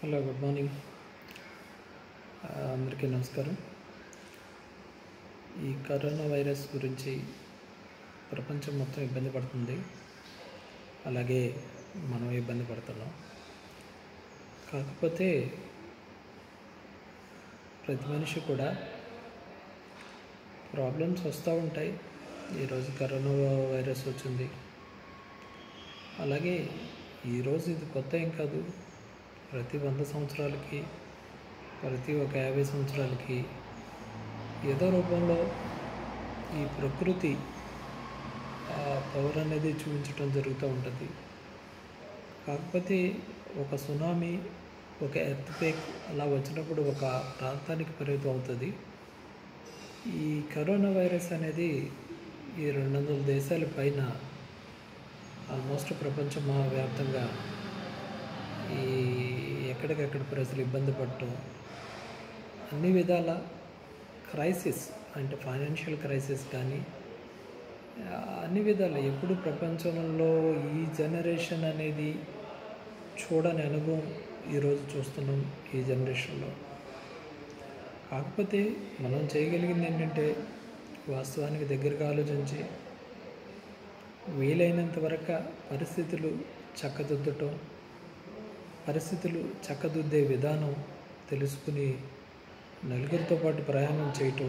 hello good morning ఆ, అందరికీ నమస్కారం ఈ కరోనా వైరస్ గురించి ప్రపంచం మొత్తం ఇబ్బంది పడుతుంది అలాగే మనం ఇబ్బంది పడుతున్నాం కాకపోతే ప్రతి మనిషి కూడా ప్రాబ్లమ్స్ వస్తూ ఉంటాయి ఈరోజు కరోనా వైరస్ వచ్చింది అలాగే ఈరోజు ఇది కొత్త ఏం కాదు ప్రతి వంద సంవత్సరాలకి ప్రతి ఒక యాభై సంవత్సరాలకి ఏదో రూపంలో ఈ ప్రకృతి ఆ పవర్ అనేది చూపించడం జరుగుతూ ఉంటుంది కాకపోతే ఒక సునామీ ఒక ఎర్త్క్వేక్ అలా వచ్చినప్పుడు ఒక ప్రాంతానికి పరిమితం అవుతుంది ఈ కరోనా వైరస్ అనేది ఈ రెండు వందల దేశాల పైన ఆల్మోస్ట్ ప్రపంచం వ్యాప్తంగా ఈ ఎక్కడికెక్కడ ప్రజలు ఇబ్బంది పడటం అన్ని విధాల క్రైసిస్ అంటే ఫైనాన్షియల్ క్రైసిస్ కానీ ఆ, అన్ని విధాల ఎప్పుడు ప్రపంచంలో ఈ జనరేషన్ అనేది చూడని అనుభవం ఈరోజు చూస్తున్నాం ఈ జనరేషన్లో కాకపోతే మనం చేయగలిగింది ఏంటంటే వాస్తవానికి దగ్గరగా ఆలోచించి వీలైనంత వరకు పరిస్థితులు చక్కదిద్దటం పరిస్థితులు చక్కదిద్దే విధానం తెలుసుకుని నలుగురితో పాటు ప్రయాణం చేయటం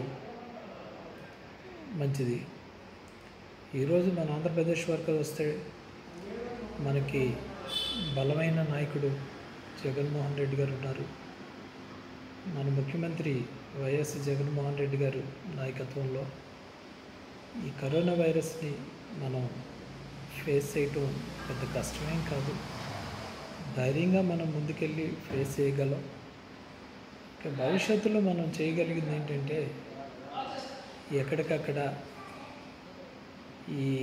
మంచిది ఈరోజు మన ఆంధ్రప్రదేశ్ వరకు వస్తే మనకి బలమైన నాయకుడు జగన్మోహన్ రెడ్డి గారు ఉన్నారు మన ముఖ్యమంత్రి వైఎస్ జగన్మోహన్ రెడ్డి గారు నాయకత్వంలో ఈ కరోనా వైరస్ని మనం ఫేస్ చేయటం పెద్ద కష్టమేం కాదు ధైర్యంగా మనం ముందుకెళ్ళి ఫేస్ చేయగలం ఇక భవిష్యత్తులో మనం చేయగలిగింది ఏంటంటే ఎక్కడికక్కడ ఈ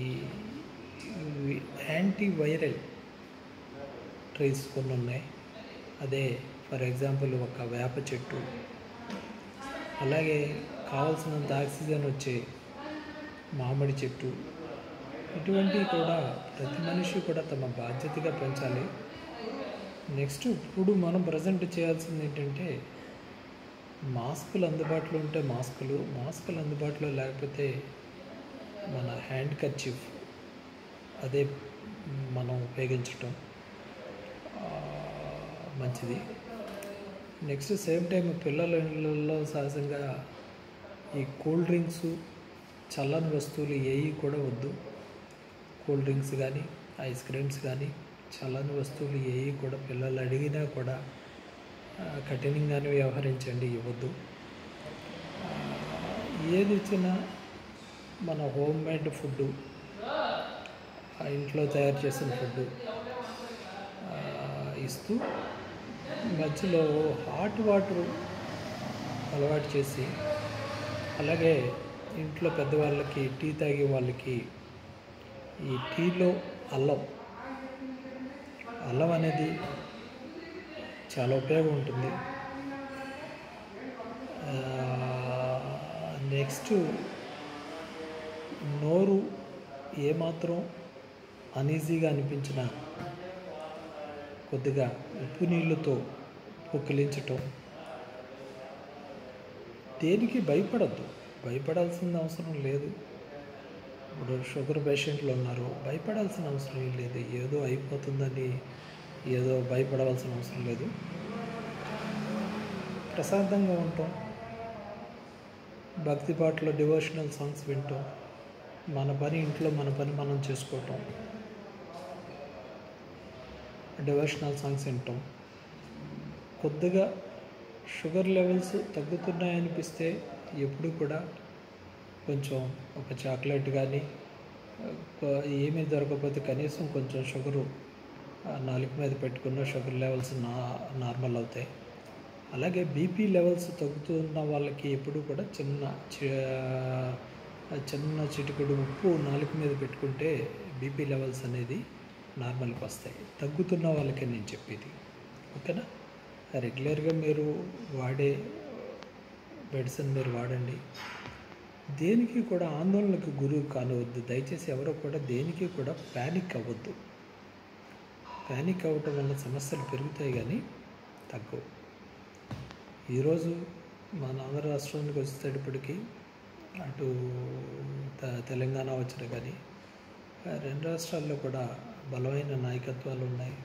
యాంటీ వైరల్ ట్రీస్ కొన్ని ఉన్నాయి అదే ఫర్ ఎగ్జాంపుల్ ఒక వేప చెట్టు అలాగే కావలసినంత ఆక్సిజన్ వచ్చే మామిడి చెట్టు ఇటువంటివి కూడా ప్రతి మనిషి కూడా తమ బాధ్యతగా పెంచాలి నెక్స్ట్ ఇప్పుడు మనం ప్రజెంట్ చేయాల్సింది ఏంటంటే మాస్కులు అందుబాటులో ఉంటే మాస్కులు మాస్కులు అందుబాటులో లేకపోతే మన హ్యాండ్ కర్చీఫ్ అదే మనం ఉపయోగించటం ఆ, మంచిది నెక్స్ట్ సేమ్ టైం పిల్లల ఇళ్ళల్లో సహజంగా ఈ కూల్ డ్రింక్స్ చల్లని వస్తువులు ఏవి కూడా వద్దు కూల్ డ్రింక్స్ కానీ ఐస్ క్రీమ్స్ కానీ చల్లని వస్తువులు ఏవి కూడా పిల్లలు అడిగినా కూడా ఆ, కఠినంగానే వ్యవహరించండి ఇవ్వద్దు ఆ, ఏది ఇచ్చినా మన హోమ్ మేడ్ ఫుడ్ ఇంట్లో తయారు చేసిన ఫుడ్ ఇస్తూ మధ్యలో హాట్ వాటర్ అలవాటు చేసి అలాగే ఇంట్లో పెద్దవాళ్ళకి టీ తాగే వాళ్ళకి ఈ టీలో అల్లం అల్లం అనేది చాలా ఉపయోగం ఉంటుంది నెక్స్ట్ నోరు ఏమాత్రం అనీజీగా అనిపించినా కొద్దిగా ఉప్పు నీళ్ళతో పుక్కిలించటం దేనికి భయపడద్దు భయపడాల్సిన అవసరం లేదు ఇప్పుడు షుగర్ పేషెంట్లు ఉన్నారు భయపడాల్సిన అవసరం ఏం లేదు ఏదో అయిపోతుందని ఏదో భయపడవలసిన అవసరం లేదు ప్రశాంతంగా ఉంటాం భక్తి పాటలో డివోషనల్ సాంగ్స్ వింటాం మన పని ఇంట్లో మన పని మనం చేసుకోవటం డివోషనల్ సాంగ్స్ వింటాం కొద్దిగా షుగర్ లెవెల్స్ తగ్గుతున్నాయనిపిస్తే ఎప్పుడు కూడా కొంచెం ఒక చాక్లెట్ కానీ ఏమీ దొరకకపోతే కనీసం కొంచెం షుగరు నాలుగు మీద పెట్టుకున్న షుగర్ లెవెల్స్ నా నార్మల్ అవుతాయి అలాగే బీపీ లెవెల్స్ తగ్గుతున్న వాళ్ళకి ఎప్పుడు కూడా చిన్న చి- చిన్న చిటికెడు ఉప్పు నాలుగు మీద పెట్టుకుంటే బీపీ లెవెల్స్ అనేది నార్మల్కి వస్తాయి తగ్గుతున్న వాళ్ళకే నేను చెప్పేది ఓకేనా రెగ్యులర్గా మీరు వాడే మెడిసిన్ మీరు వాడండి దేనికి కూడా ఆందోళనకు గురువు కానివద్దు దయచేసి ఎవరో కూడా దేనికి కూడా ప్యానిక్ అవ్వద్దు ప్యానిక్ అవ్వటం వల్ల సమస్యలు పెరుగుతాయి కానీ తగ్గవు ఈరోజు మన ఆంధ్ర రాష్ట్రానికి వచ్చేటప్పటికి అటు త- తెలంగాణ వచ్చిన కానీ ఆ రెండు రాష్ట్రాల్లో కూడా బలమైన నాయకత్వాలు ఉన్నాయి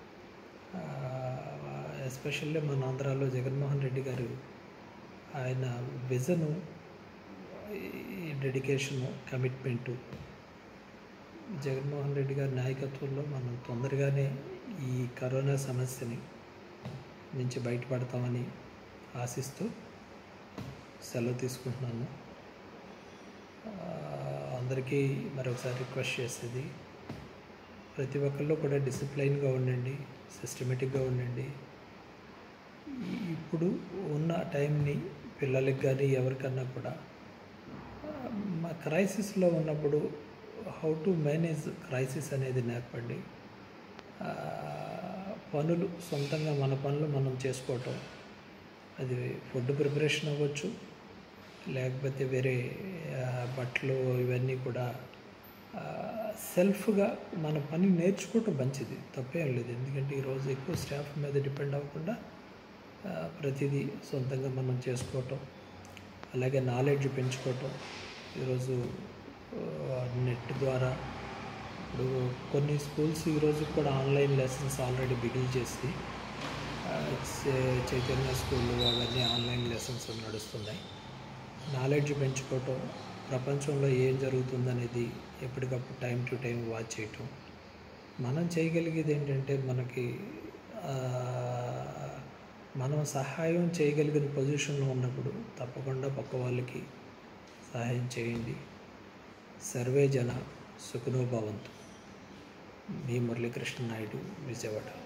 ఎస్పెషల్లీ మన ఆంధ్రాలో జగన్మోహన్ రెడ్డి గారు ఆయన విజను ఈ డెడికేషను కమిట్మెంటు జగన్మోహన్ రెడ్డి గారి నాయకత్వంలో మనం తొందరగానే ఈ కరోనా సమస్యని నుంచి బయటపడతామని ఆశిస్తూ సెలవు తీసుకుంటున్నాను ఆ, అందరికీ మరొకసారి రిక్వెస్ట్ చేసేది ప్రతి ఒక్కళ్ళు కూడా డిసిప్లైన్గా ఉండండి సిస్టమేటిక్గా ఉండండి ఈ- ఇప్పుడు ఉన్న టైంని పిల్లలకి కానీ ఎవరికన్నా కూడా ఆ, మా క్రైసిస్లో ఉన్నప్పుడు హౌ టు మేనేజ్ క్రైసిస్ అనేది నేర్పండి ఆ, పనులు సొంతంగా మన పనులు మనం చేసుకోవటం అది ఫుడ్ ప్రిపరేషన్ అవ్వచ్చు లేకపోతే వేరే ఆ, బట్టలు ఇవన్నీ కూడా ఆ, సెల్ఫ్గా మన పని నేర్చుకోవటం మంచిది తప్పేం లేదు ఎందుకంటే ఈరోజు ఎక్కువ స్టాఫ్ మీద డిపెండ్ అవ్వకుండా ఆ, ప్రతిదీ సొంతంగా మనం చేసుకోవటం అలాగే నాలెడ్జ్ పెంచుకోవటం ఈరోజు ఆ, నెట్ ద్వారా ఇప్పుడు కొన్ని స్కూల్స్ ఈరోజు కూడా ఆన్లైన్ లెసన్స్ ఆల్రెడీ బిగిన్ చేసి ఆ, చే- చైతన్య స్కూళ్ళు అవన్నీ ఆన్లైన్ లెసన్స్ నడుస్తున్నాయి నాలెడ్జ్ పెంచుకోవటం ప్రపంచంలో ఏం జరుగుతుందనేది ఎప్పటికప్పుడు టైం టు టైం వాచ్ చేయటం మనం చేయగలిగేది ఏంటంటే మనకి ఆ, మనం సహాయం చేయగలిగిన పొజిషన్లో ఉన్నప్పుడు తప్పకుండా పక్క వాళ్ళకి సహాయం చేయండి సర్వే జన సుఖనోభవంతు మీ మురళీకృష్ణ నాయుడు విజయవాడ